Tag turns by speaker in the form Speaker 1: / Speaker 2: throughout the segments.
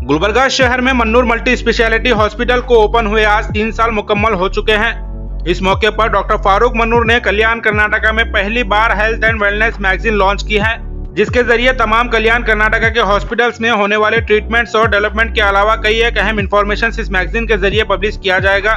Speaker 1: गुलबर्गा शहर में Mannur multi speciality hospital को ओपन हुए आज तीन साल मुकम्मल हो चुके हैं इस मौके पर डॉक्टर फारूक मन्नूर ने कल्याण कर्नाटका में पहली बार health and wellness magazine launch की है जिसके जरिए तमाम कल्याण कर्नाटका के हॉस्पिटल्स में होने वाले ट्रीटमेंट्स और डेवलपमेंट के अलावा कई एक अहम इन्फॉर्मेशन इस मैगजीन के जरिए पब्लिश किया जाएगा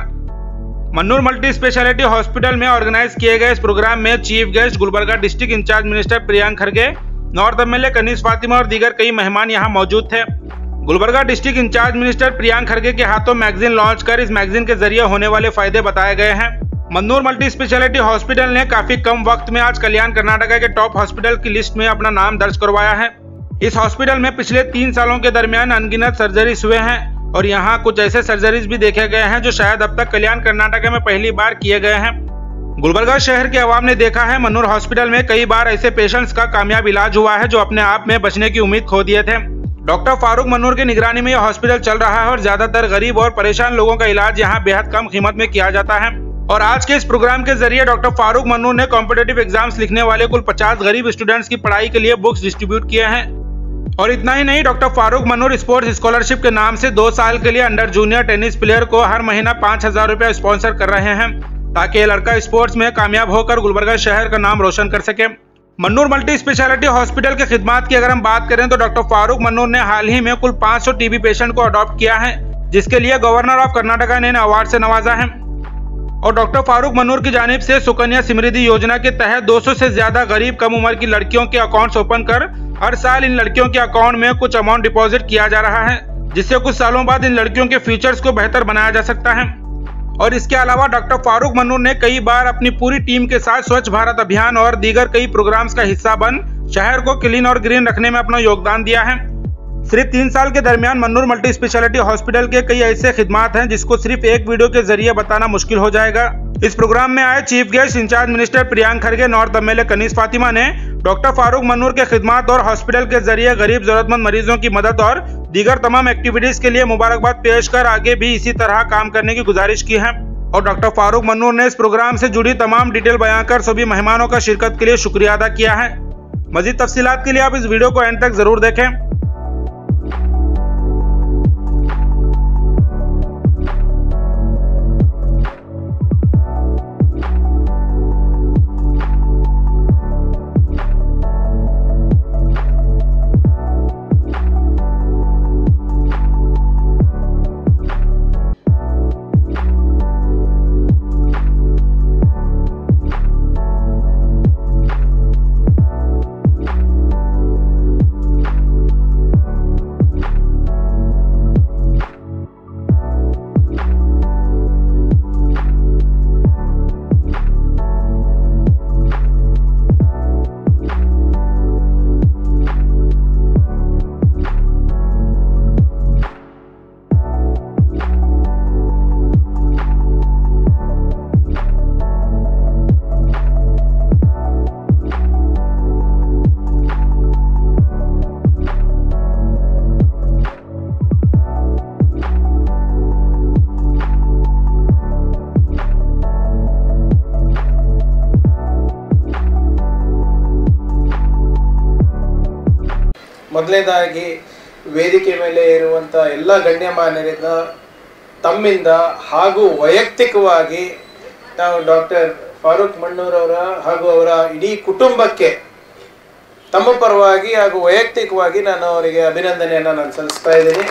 Speaker 1: मन्नूर मल्टी स्पेशलिटी हॉस्पिटल में ऑर्गेनाइज किए गए इस प्रोग्राम में chief guest Gulbarga district incharge minister Priyank Kharge north MLA Kaneez Fatima और दीगर कई मेहमान यहां मौजूद थे Gulbarga district incharge minister Priyank Kharge के हाथों मैगजीन लॉन्च कर इस मैगजीन के जरिए होने वाले फायदे बताए गए हैं मन्नूर मल्टी स्पेशलिटी हॉस्पिटल ने काफी कम वक्त में आज कल्याण कर्नाटका के टॉप हॉस्पिटल की लिस्ट में अपना नाम दर्ज करवाया है इस हॉस्पिटल में पिछले तीन सालों के दरमियान अनगिनत सर्जरीज हुए हैं और यहाँ कुछ ऐसे सर्जरीज भी देखे गए हैं जो शायद अब तक कल्याण कर्नाटका में पहली बार किए गए हैं गुलबर्गा शहर के अवाम ने देखा है मन्नूर हॉस्पिटल में कई बार ऐसे पेशेंट्स का कामयाब इलाज हुआ है जो अपने आप में बचने की उम्मीद खो दिए थे डॉक्टर फारूक मन्नूर की निगरानी में यह हॉस्पिटल चल रहा है और ज्यादातर गरीब और परेशान लोगों का इलाज यहाँ बेहद कम कीमत में किया जाता है और आज के इस प्रोग्राम के जरिए डॉक्टर फारूक मन्नूर ने कॉम्पिटेटिव एग्जाम्स लिखने वाले कुल 50 गरीब स्टूडेंट्स की पढ़ाई के लिए बुक्स डिस्ट्रीब्यूट किए हैं और इतना ही नहीं doctor Farooq Mannur sports scholarship के नाम से दो साल के लिए अंडर जूनियर टेनिस प्लेयर को हर महीना पाँच हजार रूपए स्पॉन्सर कर रहे हैं ताकि ये लड़का स्पोर्ट्स में कामयाब होकर गुलबर्गा शहर का नाम रोशन कर सके मन्नूर मल्टी स्पेशलिटी हॉस्पिटल की खिदमत की अगर हम बात करें तो डॉक्टर फारूक मन्नूर ने हाल ही में कुल 500 टीबी पेशेंट को अडॉप्ट किया है जिसके लिए गवर्नर ऑफ कर्नाटका ने इन्हें अवार्ड से नवाजा है और डॉक्टर फारूक मनूर की जानिब से सुकन्या समृद्धि योजना के तहत 200 से ज्यादा गरीब कम उम्र की लड़कियों के अकाउंट्स ओपन कर हर साल इन लड़कियों के अकाउंट में कुछ अमाउंट डिपॉजिट किया जा रहा है जिससे कुछ सालों बाद इन लड़कियों के फ्यूचर्स को बेहतर बनाया जा सकता है और इसके अलावा डॉक्टर फारूक मनूर ने कई बार अपनी पूरी टीम के साथ स्वच्छ भारत अभियान और दीगर कई प्रोग्राम्स का हिस्सा बन शहर को क्लीन और ग्रीन रखने में अपना योगदान दिया है सिर्फ तीन साल के दरमियान मन्नूर मल्टी स्पेशलिटी हॉस्पिटल के कई ऐसे खिदमात हैं जिसको सिर्फ एक वीडियो के जरिए बताना मुश्किल हो जाएगा इस प्रोग्राम में आए chief guest incharge minister Priyank Kharge north MLA Kaneez Fatima ने डॉक्टर फारूक मन्नूर के खिदमात और हॉस्पिटल के जरिए गरीब जरूरतमंद मरीजों की मदद और दीगर तमाम एक्टिविटीज के लिए मुबारकबाद पेश कर आगे भी इसी तरह काम करने की गुजारिश की है और डॉक्टर फारूक मन्नूर ने इस प्रोग्राम से जुड़ी तमाम डिटेल बयां कर सभी मेहमानों का शिरकत के लिए शुक्रिया अदा किया है मजीद तफसीलात के लिए आप इस वीडियो को एंड तक जरूर देखें
Speaker 2: ಮೊದಲನೇದಾಗಿ ವೇದಿಕೆ ಮೇಲೆ ಇರುವಂಥ ಎಲ್ಲ ಗಣ್ಯಮಾನ್ಯರಿಂದ ತಮ್ಮಿಂದ ಹಾಗೂ ವೈಯಕ್ತಿಕವಾಗಿ ನಾವು ಡಾಕ್ಟರ್ ಫಾರೂಕ್ ಮಣ್ಣೂರವರ ಹಾಗೂ ಅವರ ಇಡೀ ಕುಟುಂಬಕ್ಕೆ ತಮ್ಮ ಪರವಾಗಿ ಹಾಗೂ ವೈಯಕ್ತಿಕವಾಗಿ ನಾನು ಅವರಿಗೆ ಅಭಿನಂದನೆಯನ್ನು ನಾನು ಸಲ್ಲಿಸ್ತಾ ಇದ್ದೀನಿ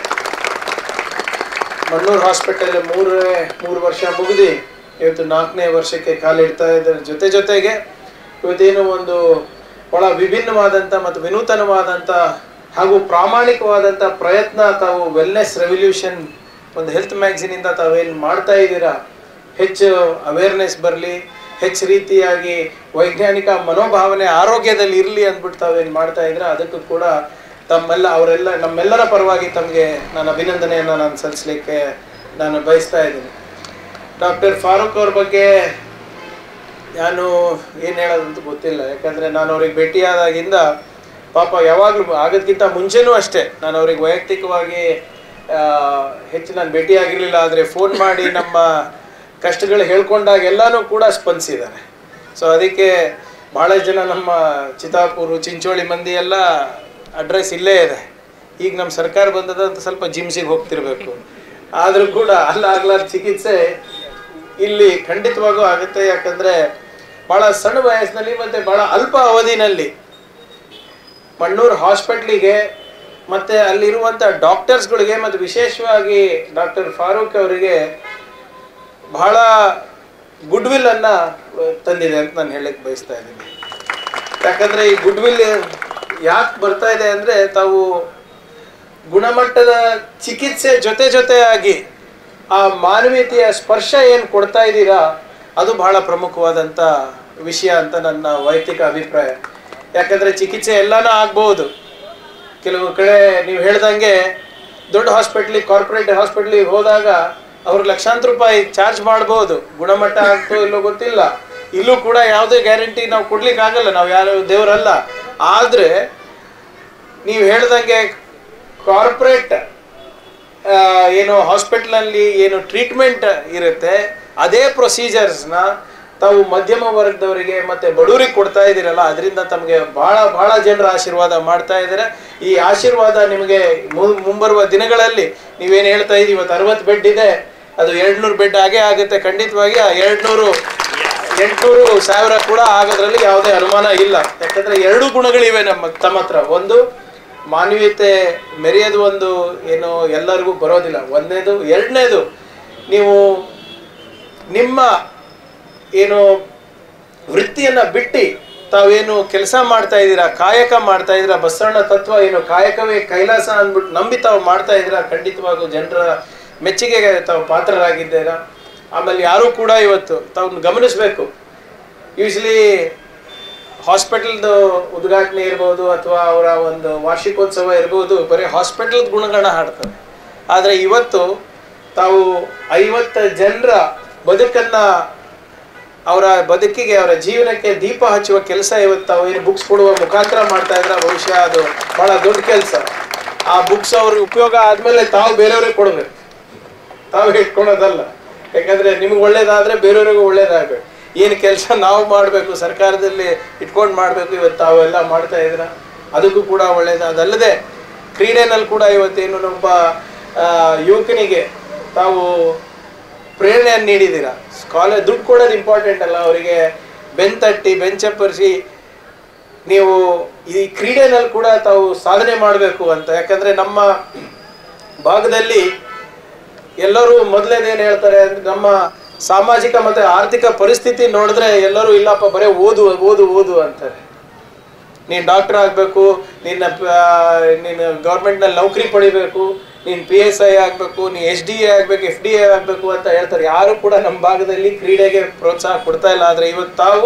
Speaker 2: ಮಣ್ಣೂರು ಹಾಸ್ಪಿಟಲ್ ಮೂರನೇ ಮೂರು ವರ್ಷ ಮುಗಿದು ಇವತ್ತು ನಾಲ್ಕನೇ ವರ್ಷಕ್ಕೆ ಕಾಲಿಡ್ತಾ ಇದ್ದಾರೆ ಜೊತೆ ಜೊತೆಗೆ ಇವತ್ತೇನು ಒಂದು ಬಹಳ ವಿಭಿನ್ನವಾದಂಥ ಮತ್ತು ವಿನೂತನವಾದಂಥ ಹಾಗೂ ಪ್ರಾಮಾಣಿಕವಾದಂಥ ಪ್ರಯತ್ನ ತಾವು ವೆಲ್ನೆಸ್ ರೆವಲ್ಯೂಷನ್ ಒಂದು ಹೆಲ್ತ್ ಮ್ಯಾಗ್ಝಿನಿಂದ ತಾವೇನು ಮಾಡ್ತಾ ಇದ್ದೀರಾ ಹೆಚ್ಚು ಅವೇರ್ನೆಸ್ ಬರಲಿ ಹೆಚ್ಚು ರೀತಿಯಾಗಿ ವೈಜ್ಞಾನಿಕ ಮನೋಭಾವನೆ ಆರೋಗ್ಯದಲ್ಲಿ ಇರಲಿ ಅಂದ್ಬಿಟ್ಟು ತಾವೇನು ಮಾಡ್ತಾ ಇದ್ರೆ ಅದಕ್ಕೂ ಕೂಡ ತಮ್ಮೆಲ್ಲ ಅವರೆಲ್ಲ ನಮ್ಮೆಲ್ಲರ ಪರವಾಗಿ ತಮಗೆ ನಾನು ಅಭಿನಂದನೆಯನ್ನು ನಾನು ಸಲ್ಲಿಸಲಿಕ್ಕೆ ನಾನು ಬಯಸ್ತಾ ಇದ್ದೀನಿ ಡಾಕ್ಟರ್ ಫಾರೂಕ್ ಅವ್ರ ಬಗ್ಗೆ ನಾನು ಏನು ಹೇಳೋದಂತ ಗೊತ್ತಿಲ್ಲ ಯಾಕಂದರೆ ನಾನು ಅವ್ರಿಗೆ ಭೇಟಿಯಾದಾಗಿಂದ ಪಾಪ ಯಾವಾಗಲೂ ಆಗೋದಕ್ಕಿಂತ ಮುಂಚೆನೂ ಅಷ್ಟೇ ನಾನು ಅವ್ರಿಗೆ ವೈಯಕ್ತಿಕವಾಗಿ ಆ, ಹೆಚ್ಚು ನಾನು ಭೇಟಿಯಾಗಿರಲಿಲ್ಲ ಆದರೆ ಫೋನ್ ಮಾಡಿ ನಮ್ಮ ಕಷ್ಟಗಳು ಹೇಳ್ಕೊಂಡಾಗ ಎಲ್ಲನೂ ಕೂಡ ಸ್ಪಂದಿಸಿದ್ದಾರೆ ಸೊ ಅದಕ್ಕೆ ಭಾಳ ಜನ ನಮ್ಮ ಚಿತ್ತಾಪುರ ಚಿಂಚೋಳಿ ಮಂದಿ ಎಲ್ಲ ಅಡ್ರೆಸ್ ಇಲ್ಲೇ ಇದೆ ಈಗ ನಮ್ಮ ಸರ್ಕಾರ ಬಂದದ ಅಂತ ಸ್ವಲ್ಪ ಜಿಮ್ಸಿಗೆ ಹೋಗ್ತಿರ್ಬೇಕು ಆದರೂ ಕೂಡ ಅಲ್ಲಾಗ್ಲಾರ ಚಿಕಿತ್ಸೆ ಇಲ್ಲಿ ಖಂಡಿತವಾಗೂ ಆಗುತ್ತೆ ಯಾಕಂದ್ರೆ ಬಹಳ ಸಣ್ಣ ವಯಸ್ಸಿನಲ್ಲಿ ಮತ್ತೆ ಬಹಳ ಅಲ್ಪ ಅವಧಿನಲ್ಲಿ ಮಣ್ಣೂರು ಹಾಸ್ಪಿಟ್ಲಿಗೆ ಮತ್ತೆ ಅಲ್ಲಿರುವಂಥ ಡಾಕ್ಟರ್ಸ್ಗಳಿಗೆ ಮತ್ತು ವಿಶೇಷವಾಗಿ ಡಾಕ್ಟರ್ ಫಾರೂಕ್ ಅವರಿಗೆ ಬಹಳ ಗುಡ್ ವಿಲ್ ಅನ್ನ ತಂದಿದೆ ಅಂತ ನಾನು ಹೇಳಕ್ ಬಯಸ್ತಾ ಇದ್ದೀನಿ ಯಾಕಂದ್ರೆ ಈ ಗುಡ್ ವಿಲ್ ಯಾಕೆ ಬರ್ತಾ ಇದೆ ಅಂದ್ರೆ ತಾವು ಗುಣಮಟ್ಟದ ಚಿಕಿತ್ಸೆ ಜೊತೆ ಜೊತೆಯಾಗಿ ಆ ಮಾನವೀಯತೆಯ ಸ್ಪರ್ಶ ಏನು ಕೊಡ್ತಾ ಇದ್ದೀರಾ ಅದು ಬಹಳ ಪ್ರಮುಖವಾದಂಥ ವಿಷಯ ಅಂತ ನನ್ನ ವೈಯಕ್ತಿಕ ಅಭಿಪ್ರಾಯ ಯಾಕಂದ್ರೆ ಚಿಕಿತ್ಸೆ ಎಲ್ಲಾನು ಆಗ್ಬಹುದು ಕೆಲವು ಕಡೆ ನೀವು ಹೇಳ್ದಂಗೆ ದೊಡ್ಡ ಹಾಸ್ಪಿಟ್ಲಿಗೆ ಕಾರ್ಪೊರೇಟ್ ಹಾಸ್ಪಿಟ್ಲಿಗೆ ಹೋದಾಗ ಅವ್ರಿಗೆ ಲಕ್ಷಾಂತರ ರೂಪಾಯಿ ಚಾರ್ಜ್ ಮಾಡ್ಬೋದು ಗುಣಮಟ್ಟ ಆಗ್ತೋ ಇಲ್ಲೋ ಗೊತ್ತಿಲ್ಲ ಇಲ್ಲೂ ಕೂಡ ಯಾವುದೇ ಗ್ಯಾರಂಟಿ ನಾವು ಕೊಡ್ಲಿಕ್ಕೆ ಆಗಲ್ಲ ನಾವು ಯಾರು ದೇವರಲ್ಲ ಆದ್ರೆ ನೀವು ಹೇಳ್ದಂಗೆ ಕಾರ್ಪೊರೇಟ್ ಏನು ಹಾಸ್ಪಿಟ್ಲಲ್ಲಿ ಏನು ಟ್ರೀಟ್ಮೆಂಟ್ ಇರುತ್ತೆ ಅದೇ ಪ್ರೊಸೀಜರ್ಸ್ನ ತಾವು ಮಧ್ಯಮ ವರ್ಗದವರಿಗೆ ಮತ್ತೆ ಬಡವರಿಗೆ ಕೊಡ್ತಾ ಇದ್ದೀರಲ್ಲ ಅದರಿಂದ ತಮಗೆ ಬಹಳ ಬಹಳ ಜನರ ಆಶೀರ್ವಾದ ಮಾಡ್ತಾ ಇದ್ದಾರೆ ಈ ಆಶೀರ್ವಾದ ನಿಮಗೆ ಮು- ಮುಂಬರುವ ದಿನಗಳಲ್ಲಿ ನೀವೇನು ಹೇಳ್ತಾ ಇದ್ದೀವಿ ಇವತ್ತು ಅರವತ್ತು ಬೆಡ್ ಇದೆ ಅದು ಎರಡ್ನೂರು ಬೆಡ್ ಆಗೇ ಆಗುತ್ತೆ ಖಂಡಿತವಾಗಿ ಆ ಎರಡ್ನೂರು ಎಂಟುನೂರು ಸಾವಿರ ಕೂಡ ಆಗೋದ್ರಲ್ಲಿ ಯಾವುದೇ ಅನುಮಾನ ಇಲ್ಲ ಯಾಕಂದ್ರೆ ಎರಡು ಗುಣಗಳಿವೆ ನಮ್ಮ ತಮ್ಮ ಹತ್ರ ಒಂದು ಮಾನವೀಯತೆ ಮೆರೆಯೋದು ಒಂದು ಏನು ಎಲ್ಲರಿಗೂ ಬರೋದಿಲ್ಲ ಒಂದನೇದು ಎರಡನೇದು ನೀವು ನಿಮ್ಮ ಏನು ವೃತ್ತಿಯನ್ನ ಬಿಟ್ಟು ತಾವೇನು ಕೆಲಸ ಮಾಡ್ತಾ ಇದ್ದೀರಾ ಕಾಯಕ ಮಾಡ್ತಾ ಇದ್ದೀರಾ ಬಸವಣ್ಣ ತತ್ವ ಏನು ಕಾಯಕವೇ ಕೈಲಾಸ ಅಂದ್ಬಿಟ್ಟು ನಂಬಿ ತಾವು ಮಾಡ್ತಾ ಇದ್ದೀರಾ ಖಂಡಿತವಾಗೂ ಜನರ ಮೆಚ್ಚುಗೆಗೆ ತಾವು ಪಾತ್ರರಾಗಿದ್ದೀರಾ ಆಮೇಲೆ ಯಾರು ಕೂಡ ಇವತ್ತು ತಾವು ಗಮನಿಸಬೇಕು ಯೂಶ್ವಲಿ ಹಾಸ್ಪಿಟಲ್ದು ಉದ್ಘಾಟನೆ ಇರ್ಬೋದು ಅಥವಾ ಅವರ ಒಂದು ವಾರ್ಷಿಕೋತ್ಸವ ಇರ್ಬೋದು ಬರೀ ಹಾಸ್ಪಿಟಲ್ ಗುಣಗಣ ಹಾಡ್ತಾರೆ ಆದರೆ ಇವತ್ತು ತಾವು ಐವತ್ತು ಜನರ ಬದುಕನ್ನ ಅವರ ಬದುಕಿಗೆ ಅವರ ಜೀವನಕ್ಕೆ ದೀಪ ಹಚ್ಚುವ ಕೆಲಸ ಇವತ್ತು ತಾವು ಏನು ಬುಕ್ಸ್ ಕೊಡುವ ಮುಖಾಂತರ ಮಾಡ್ತಾ ಇದ್ರೆ ಬಹುಶಃ ಅದು ಬಹಳ ದೊಡ್ಡ ಕೆಲಸ ಆ ಬುಕ್ಸ್ ಅವ್ರಿಗೆ ಉಪಯೋಗ ಆದ್ಮೇಲೆ ತಾವು ಬೇರೆಯವ್ರಿಗೆ ಕೊಡ್ಬೇಕು ತಾವು ಇಟ್ಕೊಳೋದಲ್ಲ ಯಾಕಂದ್ರೆ ನಿಮ್ಗೆ ಒಳ್ಳೇದಾದ್ರೆ ಬೇರೆಯವ್ರಿಗೂ ಒಳ್ಳೇದಾಗಬೇಕು ಏನು ಕೆಲಸ ನಾವು ಮಾಡಬೇಕು ಸರ್ಕಾರದಲ್ಲಿ ಇಟ್ಕೊಂಡು ಮಾಡಬೇಕು ಇವತ್ತು ತಾವೆಲ್ಲ ಮಾಡ್ತಾ ಇದ್ರ ಅದಕ್ಕೂ ಕೂಡ ಒಳ್ಳೇದು ಅದಲ್ಲದೆ ಕ್ರೀಡೆನಲ್ಲಿ ಕೂಡ ಇವತ್ತೇನು ನಮ್ಮ ಆ, ಯುವಕನಿಗೆ ತಾವು ಪ್ರೇರಣೆಯನ್ನು ನೀಡಿದ್ದೀರಾ ಕಾಲೇಜ್ ದುಡ್ಡು ಕೊಡೋದು ಇಂಪಾರ್ಟೆಂಟ್ ಅಲ್ಲ ಅವರಿಗೆ ಬೆಂತಟ್ಟಿ ಬೆಂಚಪ್ಪರಿಸಿ ನೀವು ಈ ಕ್ರೀಡೆನಲ್ಲಿ ಕೂಡ ತಾವು ಸಾಧನೆ ಮಾಡಬೇಕು ಅಂತ ಯಾಕಂದ್ರೆ ನಮ್ಮ ಭಾಗದಲ್ಲಿ ಎಲ್ಲರೂ ಮೊದಲೇದೇನು ಹೇಳ್ತಾರೆ ಅಂದ್ರೆ ನಮ್ಮ ಸಾಮಾಜಿಕ ಮತ್ತೆ ಆರ್ಥಿಕ ಪರಿಸ್ಥಿತಿ ನೋಡಿದ್ರೆ ಎಲ್ಲರೂ ಇಲ್ಲಪ್ಪ ಬರೇ ಓದು ಓದು ಓದು ಅಂತಾರೆ ನೀನು ಡಾಕ್ಟರ್ ಆಗಬೇಕು ನಿನ್ನ ಪ- ನೀನು ಗೌರ್ಮೆಂಟ್ನಲ್ಲಿ ನೌಕರಿ ಪಡಿಬೇಕು ನೀನು ಪಿ ಎಸ್ ಐ ಆಗಬೇಕು ನೀನು ಎಸ್ ಡಿ ಎ ಆಗಬೇಕು ಎಫ್ ಡಿ ಎ ಆಗಬೇಕು ಅಂತ ಹೇಳ್ತಾರೆ ಯಾರು ಕೂಡ ನಮ್ಮ ಭಾಗದಲ್ಲಿ ಕ್ರೀಡೆಗೆ ಪ್ರೋತ್ಸಾಹ ಕೊಡ್ತಾ ಇಲ್ಲ ಆದರೆ ಇವತ್ತು ತಾವು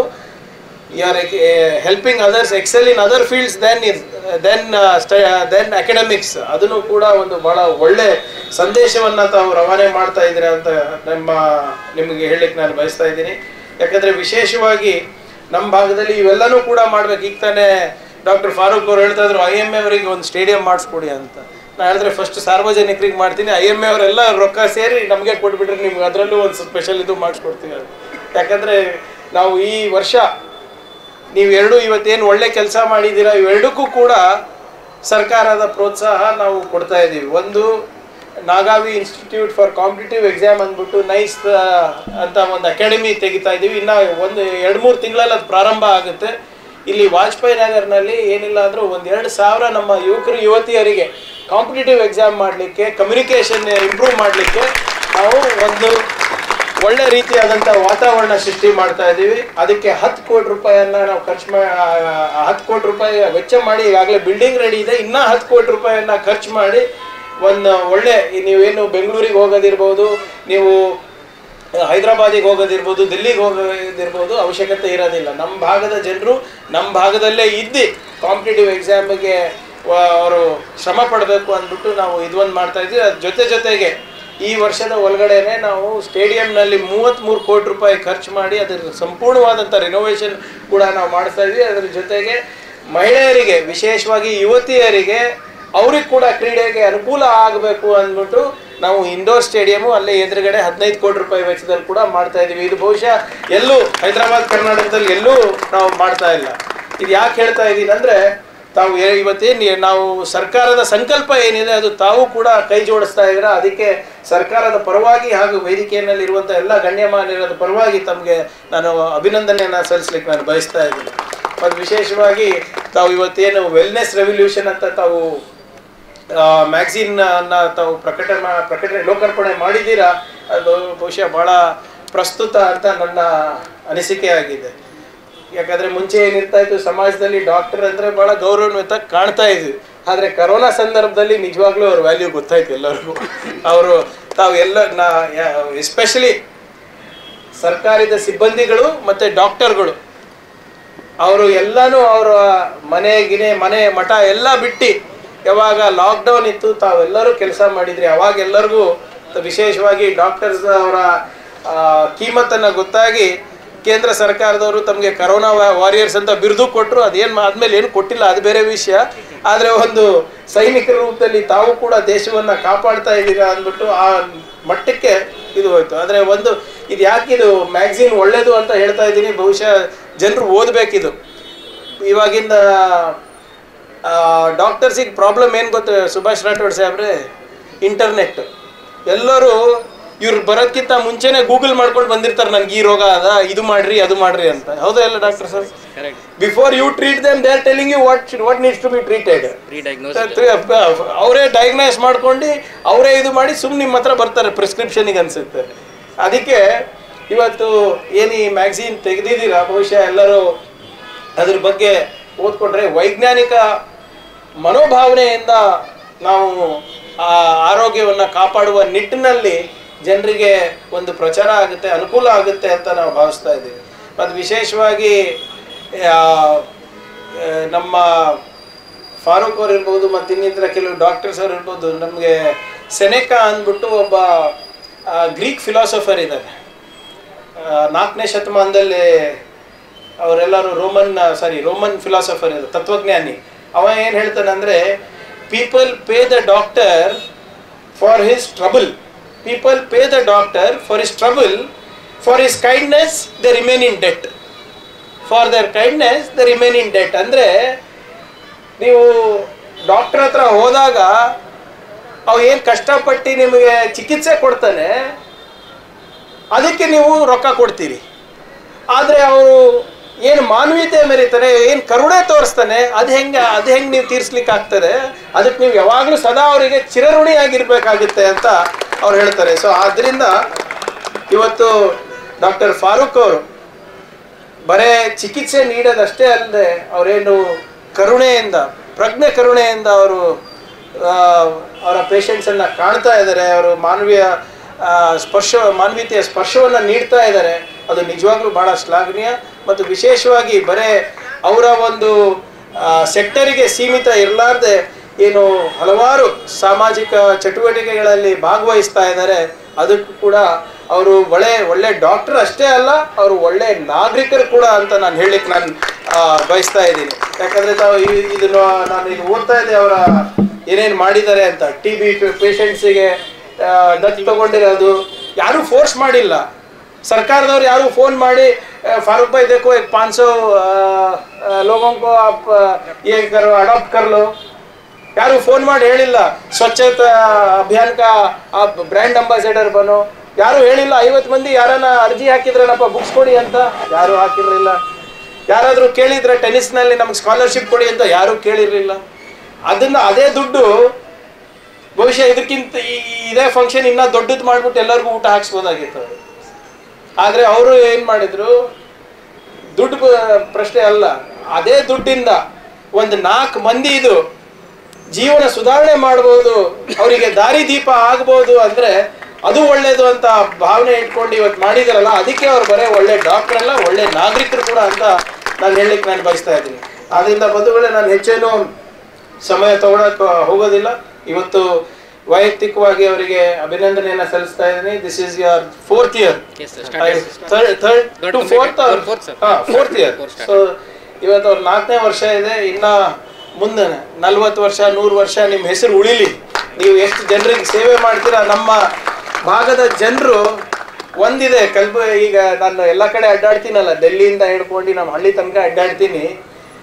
Speaker 2: you are helping others excel in other fields then is then then academics ಅದನ್ನು ಕೂಡ ಒಂದು ಬಹಳ ಒಳ್ಳೆ ಸಂದೇಶವನ್ನ ತಾವು ರವಾನೆ ಮಾಡ್ತಾ ಇದ್ದೀರಾ ಅಂತ ನಮ್ಮ ನಿಮಗೆ ಹೇಳಲಿಕ್ಕೆ ನಾನು ಬಯಸ್ತಾ ಇದ್ದೀನಿ ಯಾಕಂದ್ರೆ ವಿಶೇಷವಾಗಿ ನಮ್ಮ ಭಾಗದಲ್ಲಿ ಇವೆಲ್ಲನೂ ಕೂಡ ಮಾಡ್ಬೇಕು ಈಗ ತಾನೇ ಡಾಕ್ಟರ್ ಫಾರೂಕ್ ಅವ್ರು ಹೇಳ್ತಾ ಇದ್ರು ಐ ಎಮ್ ಎ ಅವರಿಗೆ ಒಂದು ಸ್ಟೇಡಿಯಂ ಮಾಡಿಸ್ಕೊಡಿ ಅಂತ ನಾ ಹೇಳಿದ್ರೆ ಫಸ್ಟ್ ಸಾರ್ವಜನಿಕರಿಗೆ ಮಾಡ್ತೀನಿ ಐ ಎಮ್ ಎ ಅವರೆಲ್ಲ ರೊಕ್ಕ ಸೇರಿ ನಮಗೆ ಕೊಟ್ಬಿಟ್ರೆ ನಿಮ್ಗೆ ಅದರಲ್ಲೂ ಒಂದು ಸ್ಪೆಷಲ್ ಇದು ಮಾಡಿಸ್ಕೊಡ್ತೀವಿ ಅಂತ ಯಾಕಂದ್ರೆ ನಾವು ಈ ವರ್ಷ ನೀವು ಎರಡು ಇವತ್ತೇನು ಒಳ್ಳೆ ಕೆಲಸ ಮಾಡಿದ್ದೀರಾ ಇವೆರಡಕ್ಕೂ ಕೂಡ ಸರ್ಕಾರದ ಪ್ರೋತ್ಸಾಹ ನಾವು ಕೊಡ್ತಾ ಇದ್ದೀವಿ ಒಂದು Nagavi institute for competitive exam ಅಂದ್ಬಿಟ್ಟು ನೈಸ್ ಅಂತ ಒಂದು ಅಕಾಡೆಮಿ ತೆಗಿತಾ ಇದ್ದೀವಿ ಇನ್ನು ಒಂದು ಎರಡು ಮೂರು ತಿಂಗಳಲ್ಲಿ ಅದು ಪ್ರಾರಂಭ ಆಗುತ್ತೆ ಇಲ್ಲಿ ವಾಜಪೇಯಿ ನಗರ್ನಲ್ಲಿ ಏನಿಲ್ಲ ಅಂದರೂ ಒಂದು ಎರಡು ಸಾವಿರ ನಮ್ಮ ಯುವಕರು ಯುವತಿಯರಿಗೆ ಕಾಂಪಿಟೇಟಿವ್ ಎಕ್ಸಾಮ್ ಮಾಡಲಿಕ್ಕೆ ಕಮ್ಯುನಿಕೇಷನ್ ಇಂಪ್ರೂವ್ ಮಾಡಲಿಕ್ಕೆ ನಾವು ಒಂದು ಒಳ್ಳೆ ರೀತಿಯಾದಂಥ ವಾತಾವರಣ ಸೃಷ್ಟಿ ಮಾಡ್ತಾ ಇದ್ದೀವಿ ಅದಕ್ಕೆ ಹತ್ತು ಕೋಟಿ ರೂಪಾಯಿಯನ್ನ ನಾವು ಖರ್ಚು ಮಾ ಹತ್ತು ಕೋಟಿ ರೂಪಾಯಿ ವೆಚ್ಚ ಮಾಡಿ ಈಗಾಗಲೇ ಬಿಲ್ಡಿಂಗ್ ರೆಡಿ ಇದೆ ಇನ್ನೂ ಹತ್ತು ಕೋಟಿ ರೂಪಾಯಿಯನ್ನ ಖರ್ಚು ಮಾಡಿ ಒಂದು ಒಳ್ಳೆ ಈ ನೀವೇನು ಬೆಂಗಳೂರಿಗೆ ಹೋಗೋದಿರ್ಬೋದು ನೀವು ಹೈದರಾಬಾದಿಗೆ ಹೋಗೋದಿರ್ಬೋದು ದಿಲ್ಲಿಗೆ ಹೋಗೋದಿರ್ಬೋದು ಅವಶ್ಯಕತೆ ಇರೋದಿಲ್ಲ ನಮ್ಮ ಭಾಗದ ಜನರು ನಮ್ಮ ಭಾಗದಲ್ಲೇ ಇದ್ದು ಕಾಂಪಿಟೇಟಿವ್ ಎಕ್ಸಾಮಿಗೆ ಅವರು ಶ್ರಮ ಪಡಬೇಕು ಅಂದ್ಬಿಟ್ಟು ನಾವು ಇದೊಂದು ಮಾಡ್ತಾ ಇದ್ವಿ ಅದ್ರ ಜೊತೆ ಜೊತೆಗೆ ಈ ವರ್ಷದ ಒಳಗಡೆನೆ ನಾವು ಸ್ಟೇಡಿಯಂನಲ್ಲಿ ಮೂವತ್ತ್ಮೂರು ಕೋಟಿ ರೂಪಾಯಿ ಖರ್ಚು ಮಾಡಿ ಅದರ ಸಂಪೂರ್ಣವಾದಂಥ ರಿನೋವೇಷನ್ ಕೂಡ ನಾವು ಮಾಡಿಸ್ತಾ ಇದ್ವಿ ಅದರ ಜೊತೆಗೆ ಮಹಿಳೆಯರಿಗೆ ವಿಶೇಷವಾಗಿ ಯುವತಿಯರಿಗೆ ಅವ್ರಿಗೆ ಕೂಡ ಕ್ರೀಡೆಗೆ ಅನುಕೂಲ ಆಗಬೇಕು ಅಂದ್ಬಿಟ್ಟು ನಾವು ಇಂಡೋರ್ ಸ್ಟೇಡಿಯಮು ಅಲ್ಲೇ ಎದುರುಗಡೆ ಹದಿನೈದು ಕೋಟಿ ರೂಪಾಯಿ ವೆಚ್ಚದಲ್ಲಿ ಕೂಡ ಮಾಡ್ತಾ ಇದೀವಿ ಇದು ಬಹುಶಃ ಎಲ್ಲೂ ಹೈದರಾಬಾದ್ ಕರ್ನಾಟಕದಲ್ಲಿ ಎಲ್ಲೂ ನಾವು ಮಾಡ್ತಾ ಇಲ್ಲ ಇದು ಯಾಕೆ ಹೇಳ್ತಾ ಇದ್ದೀನಿ ಅಂದ್ರೆ ತಾವು ಏ- ಇವತ್ತೇನು ನಾವು ಸರ್ಕಾರದ ಸಂಕಲ್ಪ ಏನಿದೆ ಅದು ತಾವು ಕೂಡ ಕೈ ಜೋಡಿಸ್ತಾ ಇದ್ದೀರಾ ಅದಕ್ಕೆ ಸರ್ಕಾರದ ಪರವಾಗಿ ಹಾಗೂ ವೇದಿಕೆಯಲ್ಲಿ ಇರುವಂಥ ಎಲ್ಲ ಗಣ್ಯಮಾನ್ಯರದ ಪರವಾಗಿ ತಮಗೆ ನಾನು ಅಭಿನಂದನೆಯನ್ನು ಸಲ್ಲಿಸ್ಲಿಕ್ಕೆ ನಾನು ಬಯಸ್ತಾ ಇದ್ದೀನಿ ಮತ್ತು ವಿಶೇಷವಾಗಿ ತಾವು ಇವತ್ತೇನು ವೆಲ್ನೆಸ್ ರೆವಲ್ಯೂಷನ್ ಅಂತ ತಾವು ಮ್ಯಾಗ್ಝಿನ್ ಅನ್ನ ತಾವು ಪ್ರಕಟಣೆ ಮಾ- ಪ್ರಕಟಣೆ ಲೋಕಾರ್ಪಣೆ ಮಾಡಿದ್ದೀರಾ ಅದು ಬಹುಶಃ ಬಹಳ ಪ್ರಸ್ತುತ ಅಂತ ನನ್ನ ಅನಿಸಿಕೆ ಆಗಿದೆ ಯಾಕಂದ್ರೆ ಮುಂಚೆ ಏನಿರ್ತಾ ಇತ್ತು ಸಮಾಜದಲ್ಲಿ ಡಾಕ್ಟರ್ ಅಂದ್ರೆ ಬಹಳ ಗೌರವಾನ್ವಿತ ಕಾಣ್ತಾ ಇದ್ವಿ ಆದ್ರೆ ಕರೋನಾ ಸಂದರ್ಭದಲ್ಲಿ ನಿಜವಾಗ್ಲೂ ಅವ್ರ ವ್ಯಾಲ್ಯೂ ಗೊತ್ತಾಯ್ತು ಎಲ್ಲರಿಗೂ ಅವರು ತಾವು ಎಲ್ಲ ನಾ ಎಸ್ಪೆಷಲಿ ಸರ್ಕಾರದ ಸಿಬ್ಬಂದಿಗಳು ಮತ್ತೆ ಡಾಕ್ಟರ್ಗಳು ಅವರು ಎಲ್ಲಾನು ಅವರ ಮನೆ ಗಿನೆ ಮನೆ ಮಠ ಎಲ್ಲ ಬಿಟ್ಟು ಯಾವಾಗ ಲಾಕ್ಡೌನ್ ಇತ್ತು ತಾವೆಲ್ಲರೂ ಕೆಲಸ ಮಾಡಿದ್ರಿ ಅವಾಗ ಎಲ್ಲರಿಗೂ ವಿಶೇಷವಾಗಿ ಡಾಕ್ಟರ್ಸ್ ಅವರ ಆ, ಕೀಮತ್ತನ್ನ ಗೊತ್ತಾಗಿ ಕೇಂದ್ರ ಸರ್ಕಾರದವರು ತಮಗೆ ಕರೋನಾ ವಾರಿಯರ್ಸ್ ಅಂತ ಬಿರುದು ಕೊಟ್ಟರು ಅದೇನು ಆದ್ಮೇಲೆ ಏನು ಕೊಟ್ಟಿಲ್ಲ ಅದು ಬೇರೆ ವಿಷಯ ಆದರೆ ಒಂದು ಸೈನಿಕರ ರೂಪದಲ್ಲಿ ತಾವು ಕೂಡ ದೇಶವನ್ನ ಕಾಪಾಡ್ತಾ ಇದ್ದೀರಾ ಅಂದ್ಬಿಟ್ಟು ಆ ಮಟ್ಟಕ್ಕೆ ಇದು ಹೋಯ್ತು ಆದರೆ ಒಂದು ಇದು ಯಾಕೆ ಇದು ಮ್ಯಾಗ್ಝಿನ್ ಒಳ್ಳೇದು ಅಂತ ಹೇಳ್ತಾ ಇದ್ದೀನಿ ಬಹುಶಃ ಜನರು ಓದಬೇಕಿದು ಇವಾಗಿಂದ ಡಾಕ್ಟರ್ಸಿಗೆ ಪ್ರಾಬ್ಲಮ್ ಏನು ಗೊತ್ತು ಸುಭಾಷ್ ರಾಠೋಡ್ ಸಾಹೇಬ್ರೆ ಇಂಟರ್ನೆಟ್ ಎಲ್ಲರೂ ಇವ್ರು ಬರೋದ್ಕಿಂತ ಮುಂಚೆನೆ ಗೂಗಲ್ ಮಾಡ್ಕೊಂಡು ಬಂದಿರ್ತಾರೆ ನನ್ಗೆ ಈ ರೋಗ ಅದ ಇದು ಮಾಡ್ರಿ ಅದು ಮಾಡ್ರಿ ಅಂತ ಹೌದಾ ಎಲ್ಲ doctor sir before you treat them they are telling you what what needs to be treated ಅವರೇ ಡಯಾಗ್ನೈಸ್ ಮಾಡ್ಕೊಂಡು ಅವರೇ ಇದು ಮಾಡಿ ಸುಮ್ಮನೆ ನಿಮ್ಮ ಹತ್ರ ಬರ್ತಾರೆ ಪ್ರಿಸ್ಕ್ರಿಪ್ಷನಿಗೆ ಅನ್ಸುತ್ತೆ ಅದಕ್ಕೆ ಇವತ್ತು ಏನು ಈ ಮ್ಯಾಗ್ಝಿನ್ ತೆಗೆದಿದ್ದೀರಾ ಬಹುಶಃ ಎಲ್ಲರೂ ಅದ್ರ ಬಗ್ಗೆ ಓದ್ಕೊಂಡ್ರೆ ವೈಜ್ಞಾನಿಕ ಮನೋಭಾವನೆಯಿಂದ ನಾವು ಆ ಆರೋಗ್ಯವನ್ನು ಕಾಪಾಡುವ ನಿಟ್ಟಿನಲ್ಲಿ ಜನರಿಗೆ ಒಂದು ಪ್ರಚಾರ ಆಗುತ್ತೆ ಅನುಕೂಲ ಆಗುತ್ತೆ ಅಂತ ನಾವು ಭಾವಿಸ್ತಾ ಇದ್ದೀವಿ ಮತ್ತು ವಿಶೇಷವಾಗಿ ಆ, ಆ, ನಮ್ಮ ಫಾರೂಕ್ ಅವ್ರು ಇರ್ಬೋದು ಮತ್ತು ಇನ್ನಿತರ ಕೆಲವು ಡಾಕ್ಟರ್ಸ್ ಅವ್ರು ಇರ್ಬೋದು ನಮಗೆ ಸೆನೆಕಾ ಅಂದ್ಬಿಟ್ಟು ಒಬ್ಬ ಗ್ರೀಕ್ ಫಿಲಾಸಫರ್ ಇದ್ದಾರೆ ನಾಲ್ಕನೇ ಶತಮಾನದಲ್ಲಿ ಅವರೆಲ್ಲರೂ ರೋಮನ್ ಸಾರಿ ರೋಮನ್ ಫಿಲಾಸಫರ್ ಇದು ತತ್ವಜ್ಞಾನಿ ಅವ ಏನು ಹೇಳ್ತಾನೆ ಅಂದರೆ people pay the doctor for his trouble people pay the doctor for his trouble for his kindness the remain in debt for their kindness the remain in debt ಅಂದರೆ ನೀವು doctor ಹತ್ರ ಹೋದಾಗ ಅವು ಏನು ಕಷ್ಟಪಟ್ಟು ನಿಮಗೆ ಚಿಕಿತ್ಸೆ ಕೊಡ್ತಾನೆ ಅದಕ್ಕೆ ನೀವು ರೊಕ್ಕ ಕೊಡ್ತೀರಿ ಆದರೆ ಅವರು ಏನು ಮಾನವೀಯತೆ ಮೆರೀತಾನೆ ಏನು ಕರುಣೆ ತೋರಿಸ್ತಾನೆ ಅದು ಹೆಂಗೆ ಅದು ಹೆಂಗೆ ನೀವು ತೀರ್ಸ್ಲಿಕ್ಕೆ ಆಗ್ತದೆ ಅದಕ್ಕೆ ನೀವು ಯಾವಾಗಲೂ ಸದಾ ಅವರಿಗೆ ಚಿರಋಣಿಯಾಗಿರ್ಬೇಕಾಗುತ್ತೆ ಅಂತ ಅವ್ರು ಹೇಳ್ತಾರೆ ಸೊ ಆದ್ದರಿಂದ ಇವತ್ತು ಡಾಕ್ಟರ್ ಫಾರೂಕ್ ಅವರು ಬರೇ ಚಿಕಿತ್ಸೆ ನೀಡೋದಷ್ಟೇ ಅಲ್ಲದೆ ಅವರೇನು ಕರುಣೆಯಿಂದ ಪ್ರಜ್ಞೆ ಕರುಣೆಯಿಂದ ಅವರು ಅವರ ಪೇಷಂಟ್ಸನ್ನು ಕಾಣ್ತಾ ಇದ್ದಾರೆ ಅವರು ಮಾನವೀಯ ಆ, ಸ್ಪರ್ಶ ಮಾನವೀಯತೆಯ ಸ್ಪರ್ಶವನ್ನು ನೀಡ್ತಾ ಇದ್ದಾರೆ ಅದು ನಿಜವಾಗ್ಲೂ ಬಹಳ ಶ್ಲಾಘನೀಯ ಮತ್ತು ವಿಶೇಷವಾಗಿ ಬರೇ ಅವರ ಒಂದು ಸೆಕ್ಟರಿಗೆ ಸೀಮಿತ ಇರಲಾರ್ದೆ ಏನು ಹಲವಾರು ಸಾಮಾಜಿಕ ಚಟುವಟಿಕೆಗಳಲ್ಲಿ ಭಾಗವಹಿಸ್ತಾ ಇದ್ದಾರೆ ಅದಕ್ಕೂ ಕೂಡ ಅವರು ಒಳ್ಳೆ ಒಳ್ಳೆ ಡಾಕ್ಟರ್ ಅಷ್ಟೇ ಅಲ್ಲ ಅವರು ಒಳ್ಳೆ ನಾಗರಿಕರು ಕೂಡ ಅಂತ ನಾನು ಹೇಳಲಿಕ್ಕೆ ನಾನು ಆ, ಬಯಸ್ತಾ ಇದ್ದೀನಿ ಯಾಕಂದ್ರೆ ತಾವು ಈ- ಇದನ್ನು ನಾನು ಇದು ಓದ್ತಾ ಇದ್ದೆ ಅವರ ಏನೇನು ಮಾಡಿದ್ದಾರೆ ಅಂತ ಟಿ ಬಿ ಪೇಷಂಟ್ಸಿಗೆ ದತ್ತು ತಗೊಂಡಿರೋದು ಯಾರೂ ಫೋರ್ಸ್ ಮಾಡಿಲ್ಲ ಸರ್ಕಾರದವ್ರು ಯಾರು ಫೋನ್ ಮಾಡಿ "ಆ, ಫಾರೂಕ್ ಭಾई देखो एक 500 आ, आ, लोगों को आप आ, ये करो अडॉप्ट कर लो ಯಾರು ಫೋನ್ ಮಾಡಿ ಹೇಳಿಲ್ಲ ಸ್ವಚ್ಛತಾ ಅಭಿಯಾನ ಕಾ ಆಪ್ ಬ್ರ್ಯಾಂಡ್ ಅಂಬಾಸಿಡರ್ ಬನೋ ಯಾರು ಹೇಳಿಲ್ಲ ಐವತ್ತು ಮಂದಿ ಯಾರನ್ನ ಅರ್ಜಿ ಹಾಕಿದ್ರನಪ್ಪ ಬುಕ್ಸ್ ಕೊಡಿ ಅಂತ ಯಾರು ಹಾಕಿರ್ಲಿಲ್ಲ ಯಾರಾದರೂ ಕೇಳಿದ್ರೆ ಟೆನ್ನಿಸ್ನಲ್ಲಿ ನಮ್ಗೆ ಸ್ಕಾಲರ್ಶಿಪ್ ಕೊಡಿ ಅಂತ ಯಾರೂ ಕೇಳಿರ್ಲಿಲ್ಲ ಅದನ್ನ ಅದೇ ದುಡ್ಡು ಬಹುಶಃ ಇದಕ್ಕಿಂತ ಈ- ಇದೇ ಫಂಕ್ಷನ್ ಇನ್ನ ದೊಡ್ಡದು ಮಾಡ್ಬಿಟ್ಟು ಎಲ್ಲರಿಗೂ ಊಟ ಹಾಕ್ಸ್ಬೋದಾಗಿತ್ತು ಅವ್ರು. ಆದ್ರೆ ಅವರು ಏನ್ ಮಾಡಿದ್ರು ದುಡ್ಡು ಬ- ಪ್ರಶ್ನೆ ಅಲ್ಲ ಅದೇ ದುಡ್ಡಿಂದ ಒಂದು ನಾಲ್ಕು ಮಂದಿ ಇದು ಜೀವನ ಸುಧಾರಣೆ ಮಾಡ್ಬೋದು ಅವರಿಗೆ ದಾರಿ ದೀಪ ಆಗ್ಬೋದು ಅಂದ್ರೆ ಅದು ಒಳ್ಳೇದು ಅಂತ ಭಾವನೆ ಇಟ್ಕೊಂಡು ಇವತ್ತು ಮಾಡಿದಾರಲ್ಲ ಅದಕ್ಕೆ ಅವ್ರು ಬರೇ ಒಳ್ಳೆ ಡಾಕ್ಟರ್ ಅಲ್ಲ ಒಳ್ಳೆ ನಾಗರಿಕರು ಕೂಡ ಅಂತ ನಾನು ಹೇಳಲಿಕ್ಕೆ ನಾನು ಬಯಸ್ತಾ ಇದ್ದೀನಿ ಆದ್ರಿಂದ ಬಂಧುಗಳೇ ನಾನು ಹೆಚ್ಚೇನು ಸಮಯ ತಗೊಳಕ್ ಹೋಗೋದಿಲ್ಲ ಇವತ್ತು ವೈಯಕ್ತಿಕವಾಗಿ ಅವರಿಗೆ ಅಭಿನಂದನೆಯನ್ನ ಸಲ್ಲಿಸ್ತಾ ಇದ್ದೀನಿ this is year fourth year
Speaker 3: Yes, sir. Started.
Speaker 2: Third third
Speaker 3: Got
Speaker 2: to
Speaker 3: completed.
Speaker 2: Fourth
Speaker 3: Fourth, fourth, sir.
Speaker 2: Fourth year
Speaker 3: Fourth start.
Speaker 2: So ಇವತ್ತು ಅವ್ರ ನಾಲ್ಕನೇ ವರ್ಷ ಇದೆ ಇನ್ನ ಮುಂದೆ ನಲ್ವತ್ತು ವರ್ಷ ನೂರು ವರ್ಷ ನಿಮ್ಮ ಹೆಸರು ಉಳಿಲಿ ನೀವು ಎಷ್ಟು ಜನರಿಗೆ ಸೇವೆ ಮಾಡ್ತೀರಾ ನಮ್ಮ ಭಾಗದ ಜನರು ಒಂದಿದೆ ಕಲ್ಪ ಈಗ ನಾನು ಎಲ್ಲ ಕಡೆ ಅಡ್ಡಾಡ್ತೀನಲ್ಲ ಡೆಲ್ಲಿಯಿಂದ ಹಿಡ್ಕೊಂಡು ನಮ್ಮ ಹಳ್ಳಿ ತನಕ ಅಡ್ಡಾಡ್ತೀನಿ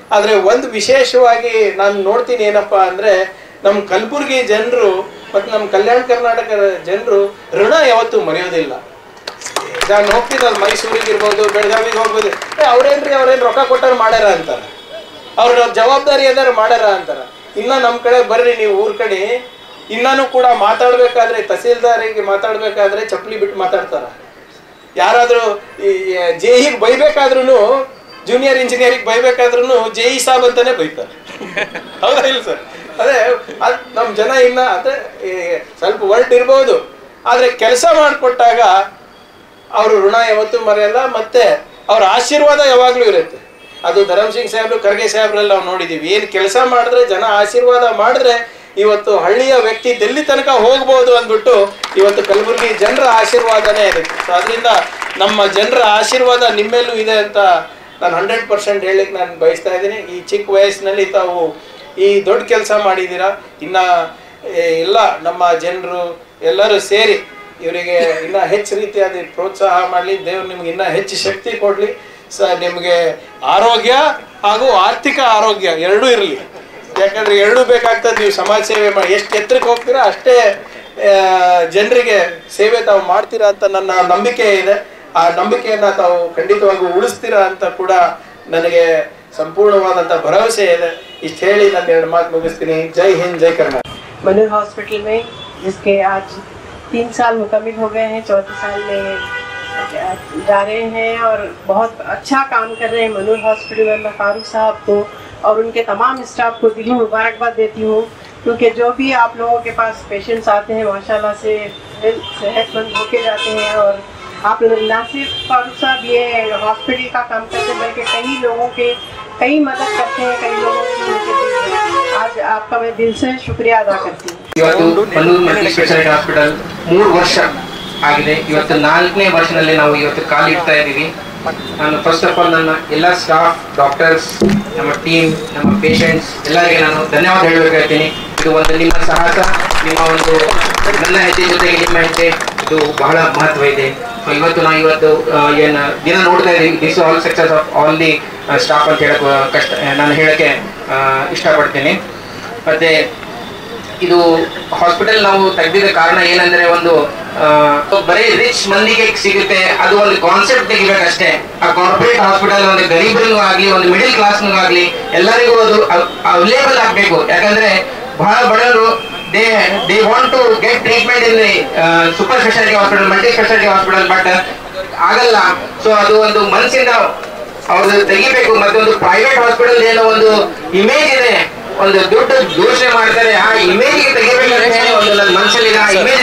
Speaker 2: ಆದರೆ ಒಂದು ವಿಶೇಷವಾಗಿ ನಾನು ನೋಡ್ತೀನಿ ಏನಪ್ಪ ಅಂದರೆ ನಮ್ಮ ಕಲಬುರಗಿ ಜನರು ಮತ್ತು ನಮ್ಮ ಕಲ್ಯಾಣ ಕರ್ನಾಟಕ ಜನರು ಋಣ ಯಾವತ್ತೂ ಮರೆಯೋದಿಲ್ಲ ನಾನು ಹೋಗ್ತೀನಲ್ಲ ಮೈಸೂರಿಗೆ ಇರ್ಬೋದು ಬೆಳಗಾವಿಗೆ ಹೋಗ್ಬೋದು ಏ ಅವ್ರೇನ್ರಿ ಅವ್ರೇನು ರೊಕ್ಕ ಕೊಟ್ಟಾರ ಮಾಡ್ಯಾರ ಅಂತಾರೆ ಅವ್ರ ಜವಾಬ್ದಾರಿ ಅದಾರ ಮಾಡ್ಯಾರ ಅಂತಾರ ಇನ್ನ ನಮ್ಮ ಕಡೆ ಬರ್ರಿ ನೀವು ಊರ್ ಕಡೆ ಇನ್ನಾನು ಕೂಡ ಮಾತಾಡ್ಬೇಕಾದ್ರೆ ತಹಸೀಲ್ದಾರಿಗೆ ಮಾತಾಡ್ಬೇಕಾದ್ರೆ ಚಪ್ಪಲಿ ಬಿಟ್ಟು ಮಾತಾಡ್ತಾರ ಯಾರಾದ್ರೂ ಈ ಜೆಇಗೆ ಬೈಬೇಕಾದ್ರೂ ಜೂನಿಯರ್ ಇಂಜಿನಿಯರಿಂಗ್ ಬೈಬೇಕಾದ್ರೂ ಜೆಇ ಸಾಬ್ ಅಂತಾನೆ ಬೈತಾರೆ ಹೌದಾ ಇಲ್ಲ ಸರ್ ಅದೇ ಅದ್ ನಮ್ಮ ಜನ ಇನ್ನ ಅದೇ ಈ ಸ್ವಲ್ಪ ವರ್ಡ್ ಇರ್ಬೋದು ಆದ್ರೆ ಕೆಲಸ ಮಾಡಿಕೊಟ್ಟಾಗ ಅವರು ಋಣ ಯಾವತ್ತೂ ಮರೆಯಲ್ಲ ಮತ್ತೆ ಅವ್ರ ಆಶೀರ್ವಾದ ಯಾವಾಗ್ಲೂ ಇರುತ್ತೆ ಅದು ಧರಮ್ ಸಿಂಗ್ ಸಾಹೇಬ್ರು ಖರ್ಗೆ ಸಾಹೇಬ್ರಲ್ಲಿ ನಾವು ನೋಡಿದೀವಿ ಏನು ಕೆಲಸ ಮಾಡಿದ್ರೆ ಜನ ಆಶೀರ್ವಾದ ಮಾಡಿದ್ರೆ ಇವತ್ತು ಹಳ್ಳಿಯ ವ್ಯಕ್ತಿ ಡೆಲ್ಲಿ ತನಕ ಹೋಗ್ಬೋದು ಅಂದ್ಬಿಟ್ಟು ಇವತ್ತು ಕಲಬುರಗಿ ಜನರ ಆಶೀರ್ವಾದನೇ ಇರುತ್ತೆ ಸೊ ಅದರಿಂದ ನಮ್ಮ ಜನರ ಆಶೀರ್ವಾದ ನಿಮ್ಮೆಲ್ಲೂ ಇದೆ ಅಂತ ನಾನು ಹಂಡ್ರೆಡ್ ಪರ್ಸೆಂಟ್ ಹೇಳಲಿಕ್ಕೆ ನಾನು ಬಯಸ್ತಾ ಇದ್ದೀನಿ ಈ ಚಿಕ್ಕ ವಯಸ್ಸಿನಲ್ಲಿ ತಾವು ಈ ದೊಡ್ಡ ಕೆಲಸ ಮಾಡಿದ್ದೀರಾ ಇನ್ನ ಏ, ಎಲ್ಲ ನಮ್ಮ ಜನರು ಎಲ್ಲರೂ ಸೇರಿ ಇವರಿಗೆ ಇನ್ನ ಹೆಚ್ಚು ರೀತಿಯಾದ ಪ್ರೋತ್ಸಾಹ ಮಾಡಲಿ ದೇವ್ರು ನಿಮ್ಗೆ ಇನ್ನ ಹೆಚ್ಚು ಶಕ್ತಿ ಕೊಡ್ಲಿ ಸ ನಿಮಗೆ ಆರೋಗ್ಯ ಹಾಗೂ ಆರ್ಥಿಕ ಆರೋಗ್ಯ ಎರಡೂ ಇರಲಿ ಯಾಕಂದ್ರೆ ಎರಡೂ ಬೇಕಾಗ್ತದೆ ನೀವು ಸಮಾಜ ಸೇವೆ ಮಾಡಿ ಎಷ್ಟು ಎತ್ತರಕ್ಕೆ ಹೋಗ್ತೀರಾ ಅಷ್ಟೇ ಜನರಿಗೆ ಸೇವೆ ತಾವು ಮಾಡ್ತೀರಾ ಅಂತ ನನ್ನ ನಂಬಿಕೆ ಇದೆ ಆ ನಂಬಿಕೆಯನ್ನ ತಾವು ಖಂಡಿತವಾಗಿ ಉಳಿಸ್ತೀರಾ ಅಂತ ಕೂಡ ನನಗೆ ಸಂಪೂರ್ಣವಾದಂಥ ಭರವಸೆ ಇದೆ ಇಷ್ಟು ಹೇಳಿ ನಾನು ಎರಡು ಮಾತು ಮುಗಿಸ್ತೀನಿ ಜೈ ಹಿಂದ್ ಜೈ ಕರ್ನಾಟಕ
Speaker 3: मनोर हॉस्पिटल में जिसके आज तीन साल मुकम्मल हो गए हैं चौथे साल में जा रहे हैं और बहुत अच्छा काम कर रहे हैं मनोर हॉस्पिटल में मैं फारूक साहब को और उनके तमाम स्टाफ को दिली मुबारकबाद देती हूँ क्योंकि जो भी आप लोगों के पास पेशेंट्स आते हैं माशाल्लाह से दिल सेहतमंद होके जाते हैं और आप लोग ना सिर्फ फारूक साहब ये हॉस्पिटल का काम करते हैं बल्कि कई लोगों के कई मदद करते हैं कई लोगों की उनके दिल में। आज आपका मैं दिल से शुक्रिया अदा करती हूँ
Speaker 4: ಇವತ್ತು ಮಲ್ಲೂರು ಮಲ್ಟಿ ಸ್ಪೆಷಾಲಿಟಿ ಹಾಸ್ಪಿಟಲ್ ಮೂರು ವರ್ಷ ಆಗಿದೆ ಇವತ್ತು ನಾಲ್ಕನೇ ವರ್ಷದಲ್ಲಿ ನಾವು ಇವತ್ತು ಕಾಲಿಡ್ತಾ ಇದ್ದೀವಿ ನಾನು ಫಸ್ಟ್ ಆಫ್ ಆಲ್ ನನ್ನ ಎಲ್ಲ ಸ್ಟಾಫ್ ಡಾಕ್ಟರ್ಸ್ ನಮ್ಮ ಟೀಮ್ ನಮ್ಮ ಪೇಷಂಟ್ಸ್ ಎಲ್ಲರಿಗೆ ನಾನು ಧನ್ಯವಾದ ಹೇಳಬೇಕಾಗ್ತೀನಿ ಇದು ಒಂದು ನಿಮ್ಮ ಸಾಹಸ ನಿಮ್ಮ ಒಂದು ನನ್ನ ಹೆಜ್ಜೆ ಜೊತೆಗೆ ನಿಮ್ಮ ಹೆಜ್ಜೆ ಇದು ಬಹಳ ಮಹತ್ವ ಇದೆ ಸೊ ಇವತ್ತು ನಾವು ಇವತ್ತು ಆ, ಏನು ದಿನ ನೋಡ್ತಾ ಇದ್ದೀವಿ this all success of all the staff ಅಂತ ಹೇಳಕ್ ಕಷ್ಟ ನಾನು ಹೇಳಕ್ಕೆ ಆ, ಇಷ್ಟಪಡ್ತೀನಿ ಮತ್ತೆ ಇದು ಹಾಸ್ಪಿಟಲ್ ನಾವು ತೆಗೆದಿದ್ದ ಕಾರಣ ಏನಂದ್ರೆ ಒಂದು ಆ, ಬರೀ ರಿಚ್ ಮಂದಿಗೆ ಸಿಗುತ್ತೆ ಅದು ಒಂದು ಕಾನ್ಸೆಪ್ಟ್ ತೆಗಿಬೇಕಷ್ಟೇ ಆ ಕಾರ್ಪೊರೇಟ್ ಹಾಸ್ಪಿಟಲ್ ಒಂದು ಗರೀಬರಿಗೂ ಆಗ್ಲಿ ಒಂದು ಮಿಡಿಲ್ ಕ್ಲಾಸ್ನಿಗೂ ಆಗ್ಲಿ ಎಲ್ಲರಿಗೂ ಅದು ಅವೈಲೇಬಲ್ ಆಗಬೇಕು ಯಾಕಂದ್ರೆ ಬಹಳ ಬಡವರು they they want to get treatment in super speciality hospital multi speciality hospital but ಆಗಲ್ಲ ಸೊ ಅದು ಒಂದು ಮನಸ್ಸಿಂದ ಅವ್ರದ್ದು ತೆಗಿಬೇಕು ಮತ್ತೆ ಒಂದು ಪ್ರೈವೇಟ್ ಹಾಸ್ಪಿಟಲ್ ಏನೋ ಒಂದು ಇಮೇಜ್ ಇದೆ ಒಂದು ದೊಡ್ಡ ದೋಷಣೆ ಮಾಡ್ತಾರೆ ಆ ಇಮೇಜ್ ತೆಗಿಬೇಕು ಅಂತ ಹೇಳಿ ಒಂದು ನನ್ನ ಮನಸ್ಸಲ್ಲಿ ಆ ಇಮೇಜ್